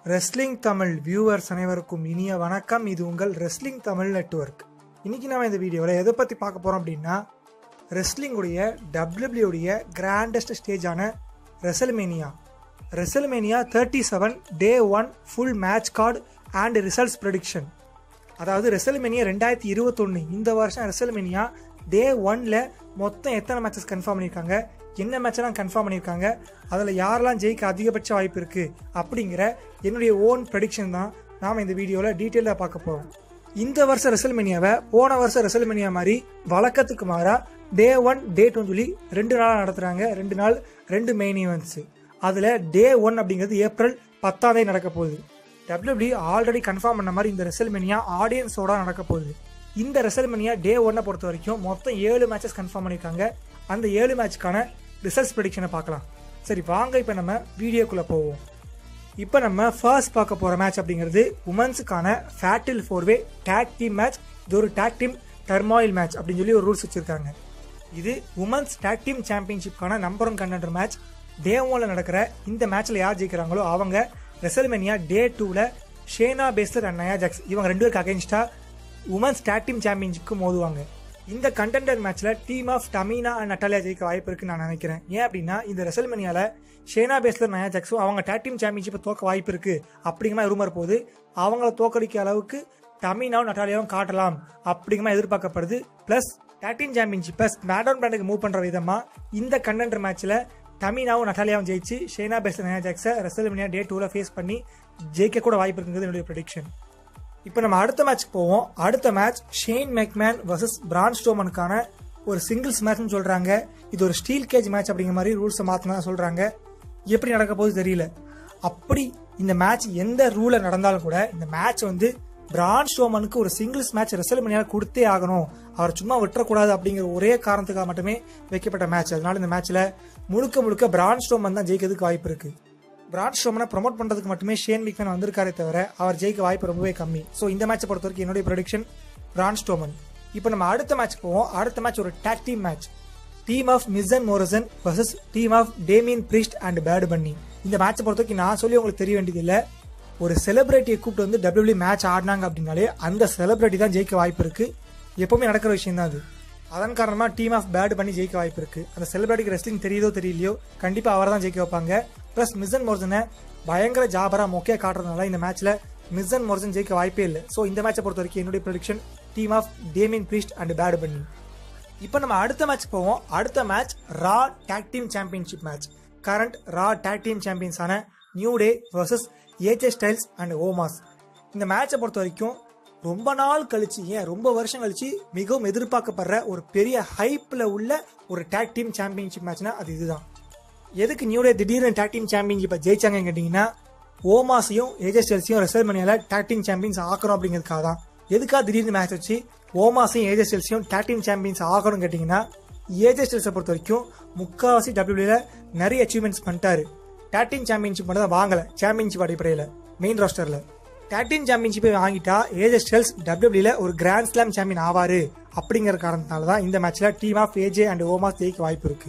wrestling Tamil viewers அனைவருக்கும் இனிய வணக்கம் இது உங்கள் ரெஸ்லிங் தமிழ் நெட்வொர்க் இன்னைக்கு நம்ம இந்த வீடியோவில் எதை பற்றி பார்க்க போகிறோம் அப்படின்னா ரெஸ்லிங்குடைய டபிள்யூபிள்யூடைய கிராண்டஸ்ட் ஸ்டேஜான WrestleMania WrestleMania thirty seven day one full match card and results prediction அதாவது ரெசல்மேனியா ரெண்டாயிரத்தி இருபத்தொன்று இந்த வருஷம் ரெசல்மேனியா டே ஒன்ல மொத்தம் எத்தனை மேட்சஸ் கன்ஃபார்ம் பண்ணியிருக்காங்க என்ன மேட்செல்லாம் கன்ஃபார்ம் பண்ணியிருக்காங்க அதில் யாரெல்லாம் ஜெயிக்க அதிகபட்ச வாய்ப்பு இருக்குது அப்படிங்கிற என்னுடைய ஓன் ப்ரெடிக்ஷன் தான் நாம் இந்த வீடியோவில் டீட்டெயிலாக பார்க்க போகிறோம் இந்த வருஷம் ரெசல்மேனியாவை போன வருஷம் ரெசல்மேனியா மாதிரி வழக்கத்துக்கு மாறா டே ஒன் டே டூன்னு சொல்லி ரெண்டு நாளாக நடத்துகிறாங்க ரெண்டு நாள் ரெண்டு மெயின் ஈவெண்ட்ஸு அதில் டே ஒன் அப்படிங்கிறது ஏப்ரல் பத்தாம் தேதி நடக்க போகுது டபிள்யூபி ஆல்ரெடி கன்ஃபார்ம் பண்ண மாதிரி இந்த ரெசல்மெனியா ஆடியன்ஸோட நடக்க போகுது இந்த ரெசல்மெனியா டே ஒன்னை பொறுத்த வரைக்கும் மொத்தம் ஏழு மேட்சஸ் கன்ஃபார்ம் பண்ணியிருக்காங்க அந்த ஏழு மேட்ச்க்கான ரிசல்ட்ஸ் ப்ரெடிக்ஷனை பார்க்கலாம் சரி வாங்க இப்போ நம்ம வீடியோக்குள்ளே போவோம் இப்போ நம்ம ஃபர்ஸ்ட் பார்க்க போகிற மேட்ச் அப்படிங்கிறது உமன்ஸுக்கான fatal four way tag team match இது ஒரு டேக் டீம் டர்மாயில் மேட்ச் அப்படின்னு சொல்லி ஒரு ரூல்ஸ் வச்சுருக்காங்க இது உமன்ஸ் டேக் டீம் சாம்பியன்ஷிப்கான number one contender match day ஒன்ல நடக்கிற இந்த மேட்ச்ல யார் ஜெயிக்கிறாங்களோ அவங்க ரெசல்மெனியா டே டூவில் ஷேனா பேஸ்லர் அண்ட் நயா ஜாக்ஸ் இவங்க ரெண்டு பேருக்கு அகைன்ஸ்டா உமன்ஸ் டேக் டீம் சாம்பியன்ஷிப்க்கு மோதுவாங்க இந்த கண்டென்டர் மேட்ச்ல team of Tamina and Natalya ஜெயிக்க வாய்ப்பு இருக்குன்னு நான் நினைக்கிறேன் ஏன் அப்படின்னா இந்த ரெசல்மெனியால ஷேனா பேஸ்லர் நயா ஜாக்ஸும் அவங்க டேக் டீம் சாம்பியன்ஷிப்பை தோக்க வாய்ப்பு இருக்கு அப்படிங்கிற மாதிரி ரூமர் போகுது அவங்கள தோக்கடிக்க அளவுக்கு டமீனாவும் நட்டாலியாவும் காட்டலாம் அப்படிங்கிற மாதிரி எதிர்பார்க்கப்படுது பிளஸ் டேக் டீம் சாம்பியன்ஷிப்பை ஸ்மாடவுன் பிராண்டுக்கு மூவ் பண்ற விதமா இந்த கண்டென்டர் மேட்ச்ல டமினாவும் நட்டாலியாவும் ஜெயிச்சு ஷேனா பெஸ்ட் நயா ஜாக்ஸை ரெசல்மினியா டே டூவில் ஃபேஸ் பண்ணி ஜெயிக்க கூட வாய்ப்பு இருக்குங்கிறது என்னுடைய ப்ரெடிக்ஷன் இப்போ நம்ம அடுத்த மேட்ச் போவோம் அடுத்த match Shane McMahon versus Braun ஸ்டோமனுக்கான ஒரு சிங்கிள்ஸ் மேட்ச்னு சொல்றாங்க இது ஒரு ஸ்டீல் கேஜ் மேட்ச் அப்படிங்கிற மாதிரி ரூல்ஸை மாற்றினா சொல்றாங்க எப்படி நடக்க போகுது தெரியல அப்படி இந்த மேட்ச் எந்த ரூல நடந்தாலும் கூட இந்த மேட்ச் வந்து பிரான் ஸ்டோமனுக்கு ஒரு சிங்கிள்ஸ் மேட்ச் ரெசல்மனியால் கொடுத்தே ஆகணும் அவர் சும்மா விட்டுறக்கூடாது அப்படிங்கிற ஒரே காரணத்துக்காக மட்டுமே வைக்கப்பட்ட மேட்ச் அதனால இந்த மேட்ச்ல முழுக்க முழுக்க பிரான் ஸ்டோமன் தான் ஜெயிக்கிறதுக்கு வாய்ப்பு இருக்கு பிரான் ஸ்டோமனை ப்ரொமோட் பண்றதுக்கு மட்டுமே ஷேன் மிக்மேன் வந்திருக்காரே தவிர அவர் ஜெயிக்க வாய்ப்பு ரொம்பவே கம்மி ஸோ இந்த மேட்சை பொறுத்த வரைக்கும் என்னுடைய ப்ரொடிக்ஷன் பிரான் ஸ்டோமன் இப்போ நம்ம அடுத்த மேட்ச் போவோம் அடுத்த மேட்ச் ஒரு tag team match team of Miz and Morrison versus team of Damian Priest and Bad Bunny இந்த மேட்சை பொறுத்த வரைக்கும் நான் சொல்லி உங்களுக்கு தெரிய வேண்டியதில்லை ஒரு செலிபிரிட்டியை கூப்பிட்டு வந்து டபிள்யூபி மேட்ச் ஆடினாங்க அப்படின்னாலே அந்த செலிபிரிட்டி தான் ஜெயிக்க வாய்ப்பு இருக்கு எப்பவுமே நடக்கிற விஷயம் தான் அது அதன் காரணமா டீம் ஆஃப் பேட் பண்ணி ஜெயிக்க வாய்ப்பு இருக்கு அந்த செலிபிரிட்டிக்கு ரெஸ்லிங் தெரியுதோ தெரியலையோ கண்டிப்பா அவர் தான் ஜெயிக்க வைப்பாங்க பிளஸ் மிசன் மோர்சனை பயங்கர ஜாபரா மொக்கையா காட்டுறதுனால இந்த மேட்ச்ல மிசன் மோர்சன் ஜெயிக்க வாய்ப்பே இல்லை ஸோ இந்த மேட்சை பொறுத்த வரைக்கும் என்னுடைய prediction team of Damian Priest and Bad Bunny இப்போ நம்ம அடுத்த மேட்ச் போவோம் அடுத்த match Raw tag team championship match current Raw tag team சாம்பியன்ஸான New Day versus AJ Styles and Omos இந்த மேட்சை பொறுத்த வரைக்கும் ரொம்ப நாள் கழிச்சு ஏன் ரொம்ப வருஷம் கழிச்சு மிகவும் எதிர்பார்க்கப்படுற ஒரு பெரிய ஹைப்ல உள்ள ஒரு டேக் டீம் சாம்பியன்ஷிப் மேட்ச்னா அது இதுதான் எதுக்கு நியூ டே திடீர்னு டேக் டீம் சாம்பியன்ஷிப்பை ஜெயிச்சாங்கன்னு கேட்டிங்கன்னா ஓமாஸையும் ஏஜே ஸ்டைல்ஸையும் ரெசல்மனியால டேக் டீம் சாம்பியன்ஸ் ஆக்கணும் அப்படிங்கிறதுக்காக தான் எதுக்காக திடீர்னு மேட்ச் வச்சு ஓமாஸையும் ஏஜே ஸ்டைல்ஸையும் டேக் டீம் சாம்பியன்ஸ் ஆகணும் கேட்டிங்கன்னா ஏஜே ஸ்டைல்ஸை பொறுத்த வரைக்கும் முக்காவாசி டபிள்யூல நிறைய அச்சீவ்மெண்ட்ஸ் பண்ணிட்டாரு டேட்டின் சாம்பியன்ஷிப் மட்டும் தான் வாங்கல சாம்பியன்ஷிப் அடிப்படையில் மெயின் ரோஸ்டர்ல டேட்டின் சாம்பியன்ஷிப்பை வாங்கிட்டா ஏஜே ஸ்டெல்ஸ் டபிள்யூபிள்யூல ஒரு கிராண்ட் ஸ்லாம் சாம்பியன் ஆவாரு அப்படிங்கிற காரணத்தினால தான் இந்த மேட்ச்ல team of AJ and Omos ஜெயிக்க வாய்ப்பு இருக்கு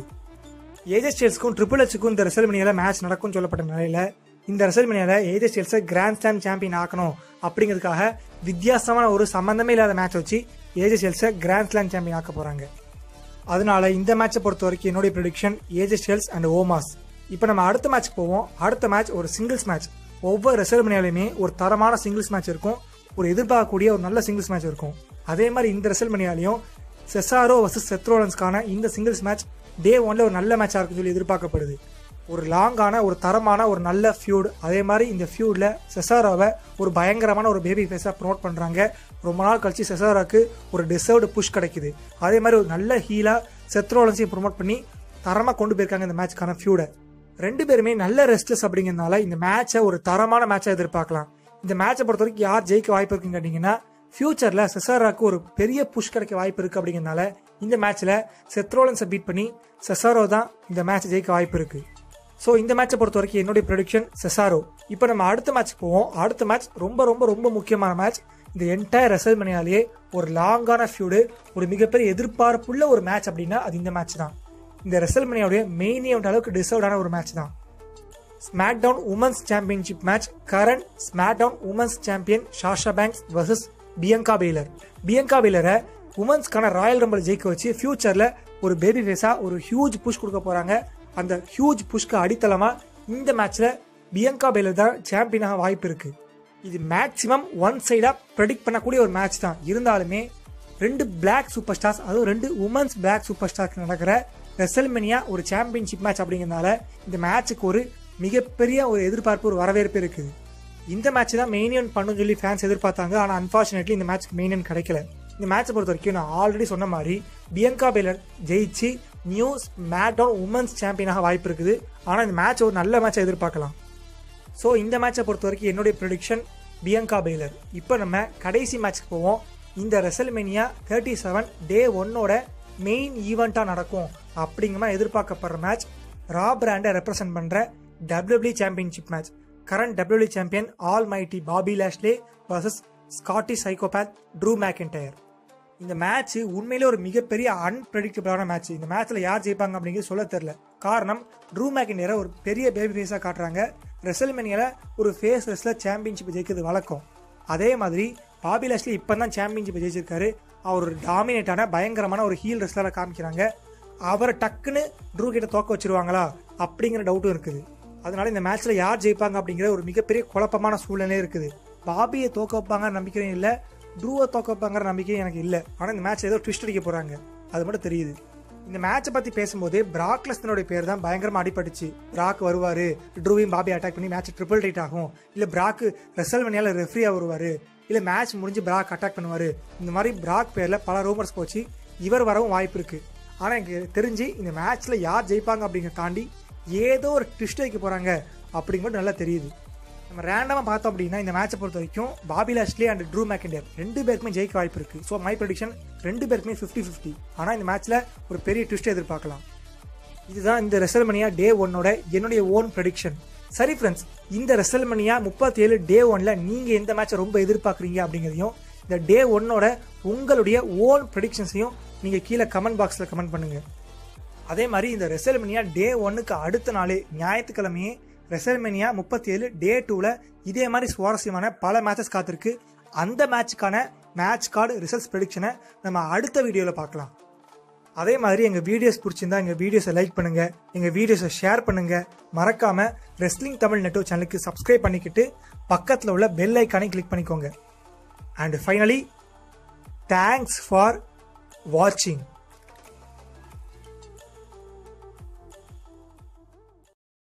ஏஜே ஸ்டெல்ஸ்க்கும் ட்ரிபிள் ஹெச்சுக்கும் இந்த ரெசல்மனியால மேட்ச் நடக்கும்னு சொல்லப்பட்ட நிலையில இந்த ரெசல்மனியால ஏஜே ஸ்டெல்ஸை கிராண்ட் ஸ்லாம் சாம்பியன் ஆக்கணும் அப்படிங்கிறதுக்காக வித்தியாசமான ஒரு சம்பந்தமே இல்லாத மேட்ச் வச்சு ஏஜே ஸ்டெல்ஸை கிராண்ட் ஸ்லாம் சாம்பியன் ஆக்க போறாங்க அதனால இந்த மேட்சை பொறுத்த வரைக்கும் என்னுடைய prediction AJ Styles and Omos இப்போ நம்ம அடுத்த மேட்ச் போவோம் அடுத்த மேட்ச் ஒரு சிங்கிள்ஸ் மேட்ச் ஒவ்வொரு ரெசல்மனியாலையுமே ஒரு தரமான சிங்கிள்ஸ் மேட்ச் இருக்கும் ஒரு எதிர்பார்க்கக்கூடிய ஒரு நல்ல சிங்கிள்ஸ் மேட்ச் இருக்கும் அதே மாதிரி இந்த ரெசல்மனியாலையும் செசாரோ வர்சஸ் செத்ரோலன்ஸ்க்கான இந்த சிங்கிள்ஸ் மேட்ச் டே ஒன்ல ஒரு நல்ல மேட்சாக இருக்குன்னு சொல்லி எதிர்பார்க்கப்படுது ஒரு லாங்கான ஒரு தரமான ஒரு நல்ல ஃபியூட் அதே மாதிரி இந்த ஃபியூட்ல செசாரோவை ஒரு பயங்கரமான ஒரு பேபி ஃபேஸாக ப்ரொமோட் பண்ணுறாங்க ரொம்ப நாள் கழிச்சு செசாராக்கு ஒரு டிசர்வ்டு புஷ் கிடைக்குது அதே மாதிரி ஒரு நல்ல ஹீலாக செத்ரோலன்ஸையும் ப்ரொமோட் பண்ணி தரமாக கொண்டு போயிருக்காங்க இந்த மேட்ச்க்கான ஃபியூடை ரெண்டு பேருமே நல்ல ரெஸ்டர்ஸ் அப்படிங்கிறதுனால இந்த மேட்சை ஒரு தரமான மேட்சை எதிர்பார்க்கலாம் இந்த மேட்சை பொறுத்த வரைக்கும் யார் ஜெயிக்க வாய்ப்பு இருக்குன்னு கேட்டீங்கன்னா ஃபியூச்சர்ல செசாராக்கு ஒரு பெரிய புஷ் கிடைக்க வாய்ப்பு இருக்கு அப்படிங்கிறதுனால இந்த மேட்ச்ல செத்ரோலன்ஸை பீட் பண்ணி செசாரோ தான் இந்த மேட்ச் ஜெயிக்க வாய்ப்பு இருக்கு ஸோ இந்த மேட்சை பொறுத்த வரைக்கும் என்னுடைய ப்ரொடிக்ஷன் செசாரோ இப்போ நம்ம அடுத்த மேட்ச் போவோம் அடுத்த மேட்ச் ரொம்ப ரொம்ப ரொம்ப முக்கியமான மேட்ச் இந்த என்டையர் ரெசல்மனியாலேயே ஒரு லாங்கான ஃபியூடு ஒரு மிகப்பெரிய எதிர்பார்ப்புள்ள ஒரு மேட்ச் அப்படின்னா அது இந்த மேட்ச் தான் இந்த ரெசல்மனியாவுடைய மெயின் ஈவெண்ட் அளவுக்கு டிசர்வ்டான ஒரு மேட்ச் தான் SmackDown women's championship match current SmackDown women's champion Sasha Banks versus Bianca Belair Bianca பெய்லரை உமன்ஸ்க்கான ராயல் ரம்பிள் ஜெயிக்க வச்சு ஃபியூச்சர்ல ஒரு பேபி ஃபேஸா ஒரு ஹியூஜ் புஷ் கொடுக்க போறாங்க அந்த ஹியூஜ் புஷ்க்கு அடித்தளமா இந்த மேட்ச்ல பியங்கா பெய்லர் தான் சாம்பியனாக வாய்ப்பு இருக்கு இது மேக்ஸிமம் ஒன் சைடா ப்ரெடிக்ட் பண்ணக்கூடிய ஒரு மேட்ச் தான் இருந்தாலுமே ரெண்டு பிளாக் சூப்பர் ஸ்டார்ஸ் அதுவும் ரெண்டு உமன்ஸ் பிளாக் சூப்பர் ஸ்டார்ஸ் நடக்கிற ரெசல்மெனியா ஒரு சாம்பியன்ஷிப் மேட்ச் அப்படிங்கிறதுனால இந்த மேட்சுக்கு ஒரு மிகப்பெரிய ஒரு எதிர்பார்ப்பு ஒரு வரவேற்பு இருக்குது இந்த மேட்ச் தான் மெயின் பண்ணுன்னு சொல்லி ஃபேன்ஸ் எதிர்பார்த்தாங்க ஆனால் அன்ஃபார்ச்சுனேட்லி இந்த மேட்ச்க்கு மெயின் கிடைக்கல இந்த மேட்சை பொறுத்த வரைக்கும் நான் ஆல்ரெடி சொன்ன மாதிரி பியங்கா பெய்லர் ஜெயிச்சு நியூஸ் மேட் டவுன் உமன்ஸ் சாம்பியனாக வாய்ப்பு இருக்குது ஆனால் இந்த மேட்ச் ஒரு நல்ல மேட்சை எதிர்பார்க்கலாம் ஸோ இந்த மேட்சை பொறுத்த வரைக்கும் என்னுடைய ப்ரொடிக்ஷன் பியங்கா பெய்லர் இப்போ நம்ம கடைசி மேட்ச்க்கு போவோம் இந்த ரெசல்மெனியா தேர்ட்டி செவன் டே ஒன்னோட மெயின் ஈவெண்ட்டாக நடக்கும் அப்படிங்கிற மாதிரி எதிர்பார்க்கப்படுற மேட்ச் ரா பிராண்டை ரெப்ரசென்ட் பண்ணுற WWE championship match current WWE champion all mighty Bobby Lashley versus Scottish psychopath Drew McIntyre இந்த மேட்ச் உண்மையிலே ஒரு மிகப்பெரிய அன்பிரடிக்டபிளான மேட்ச் இந்த மேட்ச்ல யார் ஜெயிப்பாங்க அப்படிங்கிறது சொல்ல தெரியல காரணம் ட்ரூ மேக்கினியரை ஒரு பெரிய பேபி ஃபேஸாக காட்டுறாங்க ரெசல்மெனியால ஒரு ஃபேஸ் ரெஸ்ல சாம்பியன்ஷிப் ஜெயிக்கிறது வழக்கம் அதே மாதிரி பாபி லாஸ்லி இப்போ தான் சாம்பியன்ஷிப் ஜெயிச்சிருக்காரு அவர் ஒரு டாமினேட்டான பயங்கரமான ஒரு ஹீல் ரெஸ்லரை காமிக்கிறாங்க அவரை டக்குன்னு ட்ரூ கிட்ட தோக்க வச்சிருவாங்களா அப்படிங்கிற டவுட்டும் இருக்குது அதனால இந்த மேட்ச்ல யார் ஜெயிப்பாங்க அப்படிங்கிற ஒரு மிகப்பெரிய குழப்பமான சூழ்நிலை இருக்குது பாபியை தோக்க வைப்பாங்க நம்பிக்கையும் இல்லை ட்ரூவை தோக்க வைப்பாங்கிற நம்பிக்கையும் எனக்கு இல்லை ஆனால் இந்த மேட்ச் ஏதோ ட்விஸ்ட் அடிக்க போறாங்க அது மட்டும் தெரியுது இந்த மேட்சை பத்தி பேசும்போது பிராக்லஸ்தனுடைய பேர் தான் பயங்கரமா அடிபட்டுச்சு பிராக் வருவாரு ட்ரூவையும் பாபி அட்டாக் பண்ணி மேட்ச் ட்ரிபிள் ரைட் ஆகும் இல்ல பிராக் ரெசல்வனியால ரெஃப்ரியா வருவாரு இல்ல மேட்ச் முடிஞ்சு பிராக் அட்டாக் பண்ணுவாரு இந்த மாதிரி பிராக் பேர்ல பல ரூமர்ஸ் போச்சு இவர் வரவும் வாய்ப்பு இருக்கு ஆனா எனக்கு தெரிஞ்சு இந்த மேட்ச்ல யார் ஜெயிப்பாங்க அப்படிங்கிறத தாண்டி ஏதோ ஒரு ட்விஸ்ட் வைக்க போறாங்க அப்படிங்கிறது நல்லா தெரியுது நம்ம ரேண்டமாக பார்த்தோம் அப்படின்னா இந்த மேட்சை பொறுத்த வரைக்கும் Bobby Lashley and Drew McIntyre ரெண்டு பேருக்குமே ஜெயிக்க வாய்ப்பு இருக்கு ஸோ மை ப்ரொடிக்ஷன் ரெண்டு பேருக்குமே ஃபிஃப்டி ஃபிஃப்டி ஆனால் இந்த மேட்ச்ல ஒரு பெரிய ட்விஸ்ட் எதிர்பார்க்கலாம் இதுதான் இந்த ரெசல்மனியா டே ஒன்னோட என்னுடைய ஓன் ப்ரெடிக்ஷன் சரி ஃப்ரெண்ட்ஸ் இந்த ரெசல்மனியா முப்பத்தி ஏழு டே ஒன்ல நீங்க எந்த மேட்சை ரொம்ப எதிர்பார்க்குறீங்க அப்படிங்கிறதையும் இந்த டே ஒன்னோட உங்களுடைய ஓன் ப்ரெடிக்ஷன்ஸையும் நீங்க கீழே கமெண்ட் பாக்ஸ்ல கமெண்ட் பண்ணுங்க அதே மாதிரி இந்த ரெசல்மெனியா டே ஒன்னுக்கு அடுத்த நாளே ஞாயிற்றுக்கிழமையே ரெசல்மெனியா முப்பத்தி ஏழு டே டூவில் இதே மாதிரி சுவாரஸ்யமான பல மேட்சஸ் காத்திருக்கு அந்த மேட்சுக்கான மேட்ச் கார்டு ரிசல்ட்ஸ் ப்ரெடிக்ஷனை நம்ம அடுத்த வீடியோவில் பார்க்கலாம் அதே மாதிரி எங்கள் வீடியோஸ் பிடிச்சிருந்தா எங்கள் வீடியோஸை லைக் பண்ணுங்கள் எங்கள் வீடியோஸை ஷேர் பண்ணுங்கள் மறக்காமல் ரெஸ்லிங் தமிழ் நெட்வொர்க் சேனலுக்கு சப்ஸ்கிரைப் பண்ணிக்கிட்டு பக்கத்தில் உள்ள பெல் ஐக்கானை கிளிக் பண்ணிக்கோங்க அண்ட் ஃபைனலி தேங்க்ஸ் ஃபார் வாட்சிங்